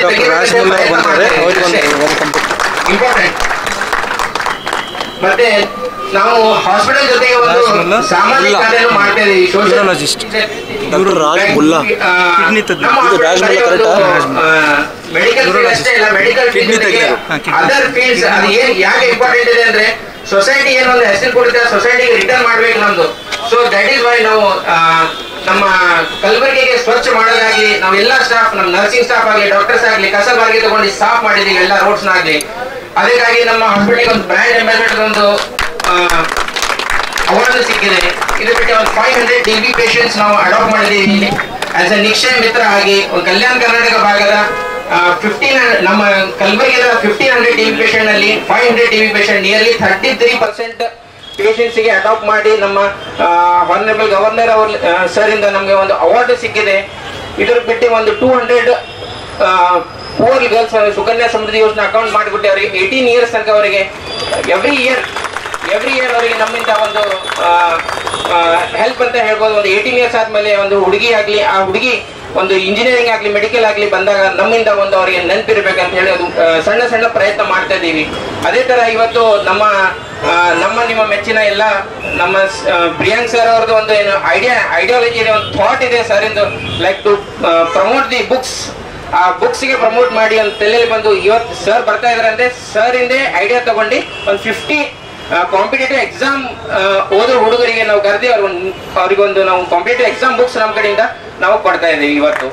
Speaker 4: ಇಂಪಾರ್ಟೆಂಟ್ ಮತ್ತೆ ನಾವು ಹಾಸ್ಪಿಟಲ್ ಜೊತೆಗೆ ಒಂದು ಸಾಮಾಜಿಕ ಕಾರ್ಯನೂ ಮಾಡ್ತಾ ಇದೀವಿ
Speaker 5: Neurologist. ಇವ್ರು ರಾಜ್ ಮುಲ್ಲಾ. Kidney ತಜ್ಞ. ಇದು ರಾಜ್ ಮುಲ್ಲಾ correct ಆ?
Speaker 4: ಮೆಡಿಕಲ್ ಫೀಲ್ಡ್ ಅಷ್ಟೇ ಇಲ್ಲ ಮೆಡಿಕಲ್
Speaker 5: Kidney
Speaker 4: ಫೀಲ್ಡ್
Speaker 5: ತಜ್ಞರು. ಹಾ, kidney.
Speaker 4: ಅದರ್ ಫೀಲ್ಡ್ಸ್ ಅದು ಏನ್ ಯಾಕೆ ಇಂಪಾರ್ಟೆಂಟ್ ಇದೆ ಅಂದ್ರೆ ಸೊಸೈಟಿ ಏನು ಒಂದು ಹೆಸರು ಕೊಡುತ್ತೆ ಸೊಸೈಟಿಗೆ ರಿಟರ್ನ್ ಮಾಡ್ಬೇಕು ನಮ್ದು ಸೊ ದಟ್ ಈಸ್ ವೈ ನಾವು ಆ, ನಮ್ಮ ಕಲಬುರಗಿಗೆ ಸ್ವಚ್ಛ ಮಾಡೋದಾಗ್ಲಿ ನಾವೆಲ್ಲ ಸ್ಟಾಫ್ ನಮ್ಮ ನರ್ಸಿಂಗ್ ಸ್ಟಾಫ್ ಆಗಲಿ ಡಾಕ್ಟರ್ಸ್ ಆಗಲಿ ಕಸ ಬಾರಿಗೆ ತಗೊಂಡು ಸಾಫ್ ಮಾಡಿದೀವಿ ಎಲ್ಲ ರೋಡ್ಸ್ ಆಗಲಿ ಅದಕ್ಕಾಗಿ ನಮ್ಮ ಹಾಸ್ಪಿಟಲ್ಗೆ ಒಂದು ಬ್ರ್ಯಾಂಡ್ ಅಂಬಾಸಿಡರ್ ಒಂದು ಅವಾರ್ಡ್ ಸಿಕ್ಕಿದೆ ಇದು ಬಿಟ್ಟು ಒಂದು five hundred D B patients ನಾವು ಅಡಾಪ್ಟ್ ಮಾಡಿದ್ದೀವಿ ಇಲ್ಲಿ ಆಸ್ ಅ ನಿಕ್ಷಯ ಮಿತ್ರ ಆಗಿ ಒಂದು ಕಲ್ಯಾಣ ಕರ್ನಾಟಕ ಭಾಗದ ಫಿಫ್ಟೀನ್ ನಮ್ಮ ಕಲಬುರಗಿದ fifteen hundred T V patient ಅಲ್ಲಿ five hundred T V patient nearly thirty three percent ಗೆ ಅಡಾಪ್ಟ್ ಮಾಡಿ ನಮ್ಮ ಹಾನರಬಲ್ ಗವರ್ನರ್ ಅವ್ರ ಸರ್ ಇಂದ ನಮಗೆ ಒಂದು ಅವಾರ್ಡ್ ಸಿಕ್ಕಿದೆ ಇದ್ರ ಬಿಟ್ಟು ಒಂದು two hundred poor girls Sukanya Samriddhi ಯೋಜನೆ ಅಕೌಂಟ್ ಮಾಡಿಬಿಟ್ಟು ಅವರಿಗೆ ಏಯ್ಟೀನ್ ಇಯರ್ಸ್ ತನಕ ಅವರಿಗೆ ಎವ್ರಿ ಇಯರ್ ಎವ್ರಿ ಇಯರ್ ಅವರಿಗೆ ನಮ್ಮಿಂದ ಒಂದು ಹೆಲ್ಪ್ ಅಂತ ಹೇಳ್ಬೋದು ಒಂದು ಏಯ್ಟೀನ್ ಇಯರ್ಸ್ ಆದ್ಮೇಲೆ ಒಂದು ಹುಡುಗಿ ಆಗ್ಲಿ ಆ ಹುಡುಗಿ ಒಂದು ಇಂಜಿನಿಯರಿಂಗ್ ಆಗ್ಲಿ ಮೆಡಿಕಲ್ ಆಗ್ಲಿ ಬಂದಾಗ ನಮ್ಮಿಂದ ಒಂದು ಅವರಿಗೆ ನೆನಪಿರ್ಬೇಕಂತ ಹೇಳಿ ಅದು ಆ, ಸಣ್ಣ ಸಣ್ಣ ಪ್ರಯತ್ನ ಮಾಡ್ತಾ ಇದ್ದೀವಿ ಅದೇ ತರ ಇವತ್ತು ನಮ್ಮ ಆ, ನಮ್ಮ ನಿಮ್ಮ ಮೆಚ್ಚಿನ ಎಲ್ಲ ನಮ್ಮ ಸ್- ಆ, ಪ್ರಿಯಾಂಕ್ ಸರ್ ಅವ್ರದ್ದು ಒಂದು ಏನು ಐಡಿಯಾ ಐಡಿಯಾಲಜಿ ಇದೆ ಒಂದು ಥಾಟ್ ಇದೆ ಸರ್ ಇಂದು like to promote the books ಆ books ಗೆ ಪ್ರಮೋಟ್ ಮಾಡಿ ಒಂದು ತಲೆಯಲ್ಲಿ ಬಂದು ಇವತ್ತು ಸರ್ ಬರ್ತಾ ಇದಾರೆ ಅಂದ್ರೆ ಸರ್ ಇಂದೇ ಐಡಿಯಾ ತಗೊಂಡು ಒಂದು ಫಿಫ್ಟಿ ಕಾಂಪಿಟೇಟಿವ್ ಎಕ್ಸಾಮ್ ಓದೋ ಹುಡುಗರಿಗೆ ನಾವು ಕರೆದಿ ಅವ್ರಿಗೊಂದು ಅವ್ರಿಗೊಂದು ನಾವು ಕಾಂಪಿಟೇಟಿವ್ ಎಕ್ಸಾಮ್ ಬುಕ್ಸ್ ನಮ್ಮ ಕಡೆಯಿಂದ ನಾವು ಕೊಡ್ತಾ ಇದ್ದೀವಿ ಇವತ್ತು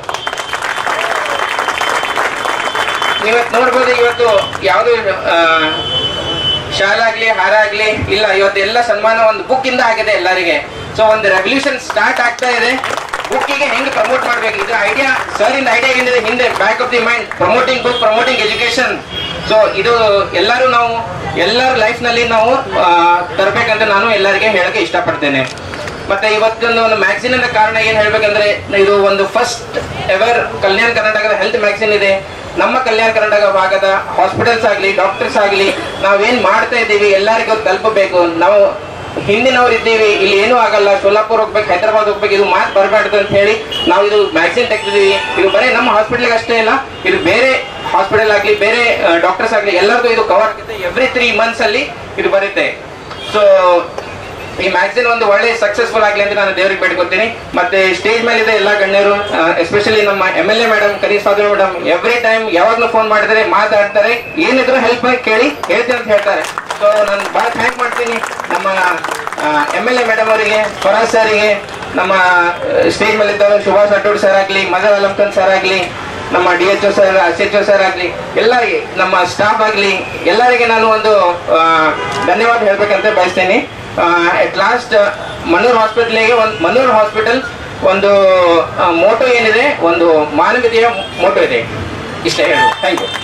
Speaker 4: ನೀವತ್ತು ನೋಡ್ಬೋದು ಇವತ್ತು ಯಾವುದು ಶಾಲೆ ಆಗ್ಲಿ ಹಾರ ಆಗ್ಲಿ ಇಲ್ಲ ಇವತ್ತು ಎಲ್ಲ ಸನ್ಮಾನ ಒಂದು ಬುಕ್ ಇಂದ ಆಗಿದೆ ಎಲ್ಲರಿಗೆ ಸೊ ಒಂದು ರೆವಲ್ಯೂಷನ್ ಸ್ಟಾರ್ಟ್ ಆಗ್ತಾ ಇದೆ ಬುಕ್ಕಿಗೆ ಹೆಂಗೆ ಪ್ರಮೋಟ್ ಮಾಡ್ಬೇಕು ಇದು ಐಡಿಯಾ ಸರ್ ಇಂದ ಐಡಿಯಾ ಏನಿದೆ ಹಿಂದೆ back of the mind promoting book promoting education so ಇದು ಎಲ್ಲರೂ ನಾವು ಎಲ್ಲರ ಲೈಫ್ ನಲ್ಲಿ ನಾವು ಆ, ತರ್ಬೇಕಂತ ನಾನು ಎಲ್ಲರಿಗೆ ಹೇಳಕ್ಕೆ ಇಷ್ಟಪಡ್ತೇನೆ ಮತ್ತೆ ಇವತ್ತೊಂದು ಒಂದು ಮ್ಯಾಗ್ಝಿನ್ ಅನ್ನ ಕಾರಣ ಏನ್ ಹೇಳ್ಬೇಕಂದ್ರೆ ಇದು ಒಂದು ಫಸ್ಟ್ ಎವರ್ ಕಲ್ಯಾಣ ಕರ್ನಾಟಕದ ಹೆಲ್ತ್ ಮ್ಯಾಗ್ಝಿನ್ ಇದೆ ನಮ್ಮ ಕಲ್ಯಾಣ ಕರ್ನಾಟಕ ಭಾಗದ ಹಾಸ್ಪಿಟಲ್ಸ್ ಆಗಲಿ ಡಾಕ್ಟರ್ಸ್ ಆಗಲಿ ನಾವೇನ್ ಮಾಡ್ತಾ ಇದ್ದೀವಿ ಎಲ್ಲರಿಗೂ ತಲುಪಬೇಕು ನಾವು ಹಿಂದಿನವ್ರು ಇದ್ದೀವಿ ಇಲ್ಲಿ ಏನೂ ಆಗಲ್ಲ ಸೋಲಾಪುರ್ ಹೋಗ್ಬೇಕು ಹೈದರಾಬಾದ್ ಹೋಗ್ಬೇಕು ಇದು ಮಾತು ಬರಬಾರ್ದು ಅಂತ ಹೇಳಿ ನಾವು ಇದು ಮ್ಯಾಗ್ಝಿನ್ ತೆಗ್ದಿದ್ದೀವಿ ಇದು ಬರೀ ನಮ್ಮ ಹಾಸ್ಪಿಟಲ್ಗೆ ಅಷ್ಟೇ ಇಲ್ಲ ಇದು ಬೇರೆ ಹಾಸ್ಪಿಟಲ್ ಆಗಲಿ ಬೇರೆ ಡಾಕ್ಟರ್ಸ್ ಆಗಲಿ ಎಲ್ಲರಿಗೂ ಇದು ಕವರ್ ಆಗುತ್ತೆ ಎವ್ರಿ ತ್ರೀ ಮಂತ್ಸ್ ಅಲ್ಲಿ ಇದು ಬರುತ್ತೆ ಸೊ ಈ ಮ್ಯಾಗ್ಝಿನ್ ಒಂದು ಒಳ್ಳೆ ಸಕ್ಸಸ್ಫುಲ್ ಆಗಲಿ ಅಂತ ನಾನು ದೇವರಿಗೆ ಬೇಡ್ಕೊತೀನಿ ಮತ್ತೆ ಸ್ಟೇಜ್ ಮೇಲೆ ಇದೆ ಎಲ್ಲ ಗಣ್ಯರು ಎಸ್ಪೆಷಲಿ ನಮ್ಮ M L A madam Kaneez father madam every time ಯಾವಾಗಲೂ ಫೋನ್ ಮಾಡಿದ್ರೆ ಮಾತಾಡ್ತಾರೆ ಏನಿದ್ರು ಹೆಲ್ಪ್ ಕೇಳಿ ಹೇಳ್ತೀನಿ ಅಂತ ಹೇಳ್ತಾರೆ ಸೊ ನಾನು ಬಹಳ ಥ್ಯಾಂಕ್ ಮಾಡ್ತೀನಿ ನಮ್ಮ ಎಮ್ ಎಲ್ ಎ ಮೇಡಮ್ ಅವರಿಗೆ ಸ್ವರಾಜ್ ಸರಿಗೆ ನಮ್ಮ ಸ್ಟೇಜ್ ಮೇಲೆ ಇದ್ದವರು ಸುಭಾಷ್ ಅಡ್ಡೋಡ್ ಸರ್ ಆಗಲಿ ಮದರ್ ಅಲಂಕನ್ ಸರ್ ಆಗಲಿ ನಮ್ಮ D H O sir S H O sir ಆಗಲಿ ಎಲ್ಲರಿಗೆ ನಮ್ಮ ಸ್ಟಾಫ್ ಆಗಲಿ ಎಲ್ಲರಿಗೆ ನಾನು ಒಂದು ಆ, ಧನ್ಯವಾದ ಹೇಳ್ಬೇಕಂತ ಬಯಸ್ತೇನೆ ಅಟ್ ಲಾಸ್ಟ್ ಮನೂರ್ ಹಾಸ್ಪಿಟಲ್ಗೆ ಒಂದು ಮನೂರ್ ಹಾಸ್ಪಿಟಲ್ ಒಂದು ಮೋಟೋ ಏನಿದೆ ಒಂದು ಮಾನವೀಯತೆಯ ಮೋಟೋ ಇದೆ ಇಷ್ಟೇ ಹೇಳು ಥ್ಯಾಂಕ್ ಯು